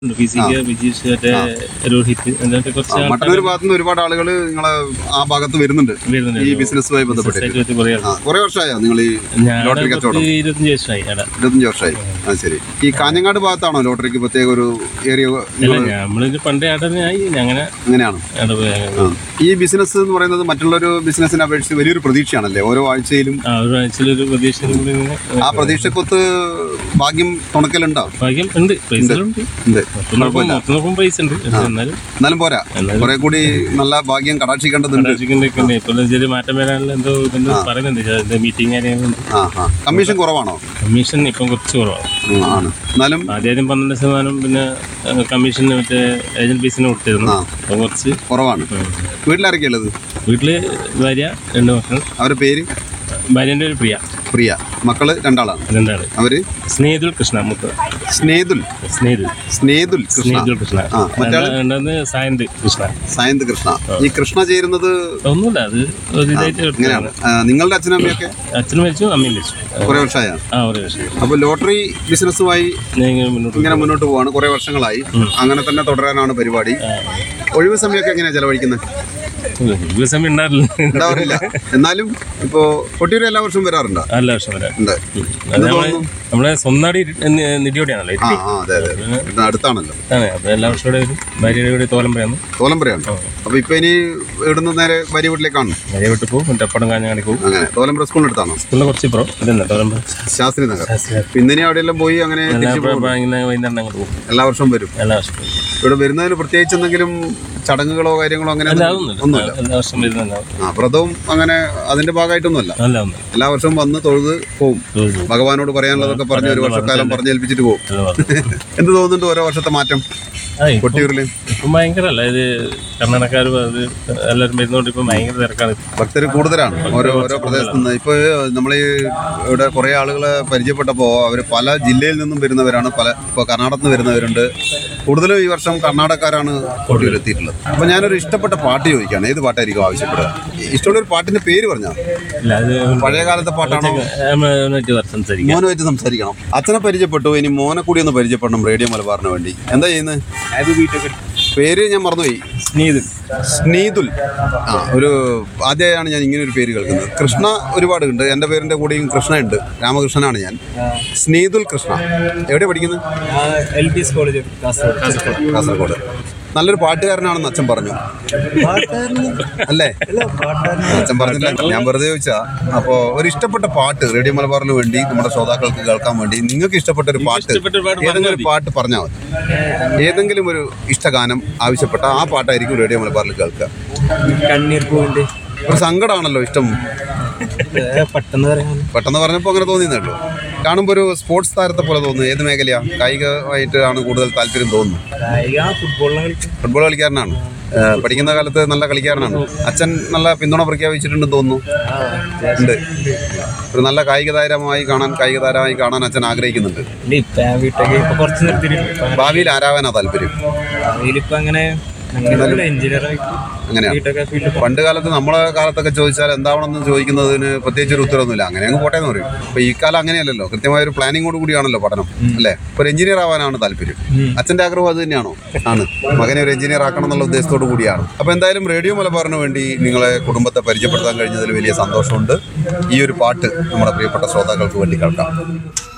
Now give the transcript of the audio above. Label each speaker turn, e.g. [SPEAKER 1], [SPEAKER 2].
[SPEAKER 1] Physique Vijeesh മറ്റേ രോഹിത് അങ്ങനത്തെ കുറച്ച് ആൾക്കാർ
[SPEAKER 2] മട്ടന്നൂർ ഭാഗത്തു നിന്ന് ഒരുപാട് ആളുകൾ നിങ്ങളെ ആ ഭാഗത്ത് വരുന്നുണ്ട്
[SPEAKER 1] വരുന്നുണ്ട്
[SPEAKER 2] ഈ ബിസിനസ്സുമായി ബന്ധപ്പെട്ട്
[SPEAKER 1] ആയിട്ട് കുറേ ആൾക്കാർ.
[SPEAKER 2] ആ കുറെ വർഷമായോ നിങ്ങൾ ഈ
[SPEAKER 1] ഞാൻ
[SPEAKER 2] ലോട്ടറി കച്ചവടം
[SPEAKER 1] ഇരുപത്തഞ്ച് വർഷമായി അവിടെ
[SPEAKER 2] ഇരുപത്തഞ്ച് വർഷമായി ആ ശരി ഈ കാഞ്ഞങ്ങാട് ഭാഗത്താണോ ലോട്ടറിക്ക് പ്രത്യേക ഒരു ഏരിയ
[SPEAKER 1] അല്ല നമ്മളിത് പണ്ടേ അവിടെ തന്നെ ആയി അങ്ങനെ
[SPEAKER 2] അങ്ങനെയാണ്
[SPEAKER 1] അവിടെ പോയി അങ്ങനെ.
[SPEAKER 2] ആ. ഈ ബിസിനസ് എന്ന് പറയുന്നത് മറ്റുള്ളൊരു ബിസിനസ്സിനെ അപേക്ഷിച്ച് വലിയൊരു പ്രതീക്ഷയാണല്ലേ ഓരോ ആഴ്ചയിലും
[SPEAKER 1] ആ ഒരു ആഴ്ചയിലൊരു പ്രതീക്ഷ കൂടി ഇങ്ങനെ
[SPEAKER 2] ആ പ്രതീക്ഷക്കൊത്ത് ഭാഗ്യം തുണക്കലുണ്ടോ
[SPEAKER 1] ഭാഗ്യം ഉണ്ട് പൈസ ഉണ്ട്
[SPEAKER 2] ഉണ്ട്
[SPEAKER 1] മൊത്തം നോക്കുമ്പോൾ മൊത്തം നോക്കുമ്പോൾ പൈസ ഉണ്ട് പക്ഷെ എന്നാലും
[SPEAKER 2] എന്നാലും പോരാ കുറെ കൂടി നല്ല ഭാഗ്യം കടാക്ഷിക്കേണ്ടതുണ്ട്
[SPEAKER 1] ചിക്കൻ്റെ ഒക്കെ ഉണ്ട് ഇപ്പോൾ ചെറിയ മാറ്റം വരാനുള്ള എന്തോ ഇതെന്തോ പറയുന്നുണ്ട് ഇതിന്റെ മീറ്റിംഗ് കാര്യങ്ങളുണ്ട്
[SPEAKER 2] ആ ആ കമ്മീഷൻ കുറവാണോ
[SPEAKER 1] കമ്മീഷൻ ഇപ്പം കുറച്ച് കുറവാണ്
[SPEAKER 2] ഉം, ആണ് എന്നാലും
[SPEAKER 1] ആദ്യം പന്ത്രണ്ട് ശതമാനം പിന്നെ കമ്മീഷൻ മറ്റേ ഏജന്റ് ഫീസിന് കൊടുത്തിരുന്നു
[SPEAKER 2] ആ.
[SPEAKER 1] അപ്പം കുറച്ച്
[SPEAKER 2] കുറവാണ് വീട്ടിലാരൊക്കെയാ ഉള്ളത്
[SPEAKER 1] വീട്ടില് ഭാര്യ രണ്ട് മക്കൾ
[SPEAKER 2] അവരുടെ പേര്
[SPEAKER 1] ഭാര്യന്റെ ഒരു പ്രിയ
[SPEAKER 2] പ്രിയ മക്കള് രണ്ടാളാണ്
[SPEAKER 1] രണ്ടാള്
[SPEAKER 2] അവര്
[SPEAKER 1] സ്നേഹിതുൽ കൃഷ്ണ മുക്ക്
[SPEAKER 2] സ്നേതുൽ
[SPEAKER 1] സ്നേഹിതുൽ
[SPEAKER 2] സ്നേതുൽ കൃഷ്ണ
[SPEAKER 1] സ്നേഹിതുൽ കൃഷ്ണ
[SPEAKER 2] ആ, മറ്റാള്?
[SPEAKER 1] രണ്ടാമത് സായന്ത് കൃഷ്ണ
[SPEAKER 2] സായന്ത് കൃഷ്ണ ഈ കൃഷ്ണ ചേരുന്നത്
[SPEAKER 1] ഒന്നുമില്ല അത് ഒരു ഇതായിട്ട്
[SPEAKER 2] ഇങ്ങനെയാണ്
[SPEAKER 1] എടുത്തതാണ്.
[SPEAKER 2] ആ, നിങ്ങളുടെ അച്ഛനും അമ്മയൊക്കെ
[SPEAKER 1] അച്ഛനും മരിച്ചു അമ്മയും മരിച്ചു
[SPEAKER 2] കുറെ വർഷമായ
[SPEAKER 1] ആ ഒരു വർഷം
[SPEAKER 2] അപ്പൊ ലോട്ടറി ബിസിനസ്സുമായി
[SPEAKER 1] ഞാൻ ഇങ്ങനെ മുന്നോട്ട്
[SPEAKER 2] ഇങ്ങനെ മുന്നോട്ട് പോവാണ് കുറെ വർഷങ്ങളായി അങ്ങനെ തന്നെ തുടരാനാണ് പരിപാടി ഒഴിവ് സമയമൊക്കെ എങ്ങനെയാ ചെലവഴിക്കുന്നത്
[SPEAKER 1] ഈ സമയം ഉണ്ടാവില്ല
[SPEAKER 2] ഉണ്ടാവാറില്ല എന്നാലും ഇപ്പോ കൊട്ടിയൂർ എല്ലാ വർഷവും വരാറുണ്ടോ
[SPEAKER 1] നല്ല വർഷം വരാം
[SPEAKER 2] ഉണ്ട്
[SPEAKER 1] അത് നമ്മളെ നമ്മളെ സ്വന്തം നിധിയോടെയാണല്ലോ
[SPEAKER 2] ആ ആ അതെ അതെ ഇത് അടുത്താണല്ലോ
[SPEAKER 1] ആണ് അപ്പൊ എല്ലാ വർഷവും ഇവിടെ വരും ഭാര്യയുടെ കൂടെ തോലമ്പരയാണ്
[SPEAKER 2] തോലമ്പരയാണ് അപ്പൊ ഇപ്പൊ ഇനി ഇവിടുന്ന് നേരെ ഭാര്യ വീട്ടിലേക്കാണ്
[SPEAKER 1] ഭാര്യ വീട്ടിൽ പോകും എന്നിട്ട് അപ്പടം കാഞ്ഞാണി പോകും
[SPEAKER 2] അങ്ങനെ തോലമ്പര സ്കൂളിന് അടുത്താണോ
[SPEAKER 1] സ്കൂളിൽ കുറച്ച് ഇപ്പുറം ഇതന്നെ തോലമ്പര
[SPEAKER 2] ശാസ്ത്രി നഗർ പിന്നെ ഇനി അവിടെയെല്ലാം പോയി അങ്ങനെ തിരിച്ചു പോകും
[SPEAKER 1] ഇങ്ങനെ വൈകുന്നേരം അങ്ങോട്ട് പോകും
[SPEAKER 2] എല്ലാ വർഷവും വരും
[SPEAKER 1] എല്ലാ വർഷവും
[SPEAKER 2] ഇവിടെ വരുന്നതിന് പ്രത്യേകിച്ച് എന്തെങ്കിലും ചടങ്ങുകളോ കാര്യങ്ങളോ അങ്ങനെ
[SPEAKER 1] അല്ല
[SPEAKER 2] ഒന്നും-
[SPEAKER 1] അതൊന്നുമില്ല
[SPEAKER 2] ഒന്നുമില്ല
[SPEAKER 1] എല്ലാ വർഷം വരുന്നുണ്ടാവും
[SPEAKER 2] ആ വ്രതവും അങ്ങനെ അതിന്റെ ഭാഗമായിട്ടൊന്നുമല്ല
[SPEAKER 1] അല്ല ഒന്നും
[SPEAKER 2] എല്ലാ വർഷവും വന്ന് തൊഴുത് പോവും
[SPEAKER 1] തൊഴുത്.
[SPEAKER 2] ഭഗവാനോട് പറയാനുള്ളതൊക്കെ പറഞ്ഞ് ഒരു വർഷക്കാലം പറഞ്ഞേൽപ്പിച്ചിട്ട് പോകും എന്ത് തോന്നുന്നുണ്ട് ഓരോ വർഷത്തെ മാറ്റം കൊട്ടിയൂരിൽ
[SPEAKER 1] ഇപ്പം ഭയങ്കര അല്ല ഇത് കർണാടകക്കാർ അത് എല്ലാവരും വരുന്നോണ്ട് ഇപ്പം ഭയങ്കര തിരക്കാണ്
[SPEAKER 2] ഭക്തർ കൂടുതലാണ് ഓരോ ഓരോ പ്രദേശത്ത് നിന്ന് ഇപ്പോൾ നമ്മൾ ഇവിടെ കുറേ ആളുകളെ പരിചയപ്പെട്ടപ്പോൾ അവർ പല ജില്ലയിൽ നിന്നും വരുന്നവരാണ് പല ഇപ്പോൾ കർണാടകത്തിൽ നിന്ന് വരുന്നവരുണ്ട് കൂടുതലും ഈ വർഷം കർണാടകക്കാരാണ് കൊട്ടിയൂർ എത്തിയിട്ടുള്ളത് അപ്പോൾ ഞാനൊരു ഇഷ്ടപ്പെട്ട പാട്ട് ചോദിക്കുകയാണ് ഏത് പാട്ടായിരിക്കും ആവശ്യപ്പെടുക ഇഷ്ടമുള്ള ഒരു പാട്ടിന്റെ പേര് പറഞ്ഞാൽ
[SPEAKER 1] ഇല്ല അത്
[SPEAKER 2] പഴയ കാലത്തെ പാട്ടാണോ
[SPEAKER 1] മറ്റു സംസാരിക്കാം
[SPEAKER 2] മോനുമായിട്ട് സംസാരിക്കണം അച്ഛനെ പരിചയപ്പെട്ടു ഇനി മോനെ കൂടി ഒന്ന് പരിചയപ്പെടണം റേഡിയോ മലബാറിന് വേണ്ടി എന്താ ചെയ്യുന്നത് പേര് ഞാൻ മറന്നുപോയി
[SPEAKER 1] സ്നേഹിതൻ
[SPEAKER 2] സ്നീതുൽ ആ ഒരു ആദ്യമായാണ് ഞാൻ ഇങ്ങനെ ഒരു പേര് കേൾക്കുന്നത് കൃഷ്ണ ഒരുപാട് ഉണ്ട് എൻ്റെ പേരിൻ്റെ കൂടെയും കൃഷ്ണ ഉണ്ട് രാമകൃഷ്ണനാണ് ഞാൻ സ്നീതുൽ കൃഷ്ണ എവിടെ പഠിക്കുന്നത്
[SPEAKER 1] L P S college Kasaragod
[SPEAKER 2] Kasaragod നല്ലൊരു പാട്ടുകാരനാണെന്ന് അച്ഛൻ പറഞ്ഞു അല്ലേ അച്ഛൻ പറഞ്ഞില്ല ഞാൻ വെറുതെ ചോദിച്ചാ അപ്പോൾ ഒരു ഇഷ്ടപ്പെട്ട പാട്ട് റേഡിയോ മലബാറിന് വേണ്ടി നമ്മുടെ ശ്രോതാക്കൾക്ക് കേൾക്കാൻ വേണ്ടി നിങ്ങൾക്ക് ഇഷ്ടപ്പെട്ട ഒരു പാട്ട്
[SPEAKER 1] ഇഷ്ടപ്പെട്ട ഒരു പാട്ട്
[SPEAKER 2] ഏതെങ്കിലും ഒരു പാട്ട് പറഞ്ഞാൽ മതി ഏതെങ്കിലും ഒരു ഇഷ്ടഗാനം ആവശ്യപ്പെട്ട ആ പാട്ടായിരിക്കും റേഡിയോ മലബാറിൽ കേൾക്കുക
[SPEAKER 1] കണ്ണീർ പൂവിന്റെ
[SPEAKER 2] ഒരു സങ്കടമാണല്ലോ ഇഷ്ടം
[SPEAKER 1] പെട്ടെന്ന് പറയാൻ
[SPEAKER 2] പെട്ടെന്ന് പറഞ്ഞപ്പോൾ അങ്ങനെ തോന്നിയെന്നേ ഉള്ളൂ കാണുമ്പോൾ ഒരു സ്പോർട്സ് താരത്തെ പോലെ തോന്നുന്നു ഏത് മേഖലയാ കായികമായിട്ട് ആണ് കൂടുതൽ താല്പര്യം തോന്നുന്നു
[SPEAKER 1] കായിക ഫുട്ബോളിനെ കളിക്കും
[SPEAKER 2] ഫുട്ബോൾ കളിക്കാരനാണ് ഏഹ് പഠിക്കുന്ന കാലത്ത് നല്ല കളിക്കാരനാണ് അച്ഛൻ നല്ല പിന്തുണ പ്രഖ്യാപിച്ചിട്ടുണ്ടെന്ന് തോന്നുന്നു ഉണ്ട് ഒരു നല്ല കായിക താരമായി കാണാൻ കായിക താരമായി കാണാൻ അച്ഛൻ ആഗ്രഹിക്കുന്നുണ്ട്
[SPEAKER 1] ഇപ്പൊ വീട്ടൊക്കെ ഇപ്പൊ കുറച്ച് നിർത്തിയിട്ടുണ്ട്
[SPEAKER 2] ഭാവിയിൽ ആരാവാനാ താല്പര്യം
[SPEAKER 1] അതിലിപ്പോ അങ്ങനെ അങ്ങനെ എഞ്ചിനീയർ
[SPEAKER 2] അങ്ങനെയാണ്
[SPEAKER 1] വീട്ടൊക്കെ ഫീൽഡ്
[SPEAKER 2] പണ്ട് കാലത്ത് നമ്മളെ കാലത്തൊക്കെ ചോദിച്ചാൽ എന്താവണമെന്ന് ചോദിക്കുന്നതിന് പ്രത്യേകിച്ച് ഒരു ഉത്തരവൊന്നുമില്ല അങ്ങനെ അങ്ങ് പോട്ടെ എന്ന് പറയും അപ്പൊ ഈ കാലം അങ്ങനെയല്ലല്ലോ കൃത്യമായ ഒരു പ്ലാനിങ്ങോട് കൂടിയാണല്ലോ പഠനം അല്ലേ ഇപ്പൊ ഒരു എഞ്ചിനീയർ ആവാനാണ് താല്പര്യം അച്ഛന്റെ ആഗ്രഹം അത് തന്നെയാണോ ആണ് മകനെ ഒരു എഞ്ചിനീയർ ആക്കണം എന്നുള്ള ഉദ്ദേശത്തോടു കൂടിയാണ് അപ്പൊ എന്തായാലും റേഡിയോ മലബാറിന് വേണ്ടി നിങ്ങളെ കുടുംബത്തെ പരിചയപ്പെടുത്താൻ കഴിഞ്ഞതിൽ വലിയ സന്തോഷമുണ്ട് ഈ ഒരു പാട്ട് നമ്മുടെ പ്രിയപ്പെട്ട ശ്രോതാക്കൾക്ക് വേണ്ടി കേൾക്കാം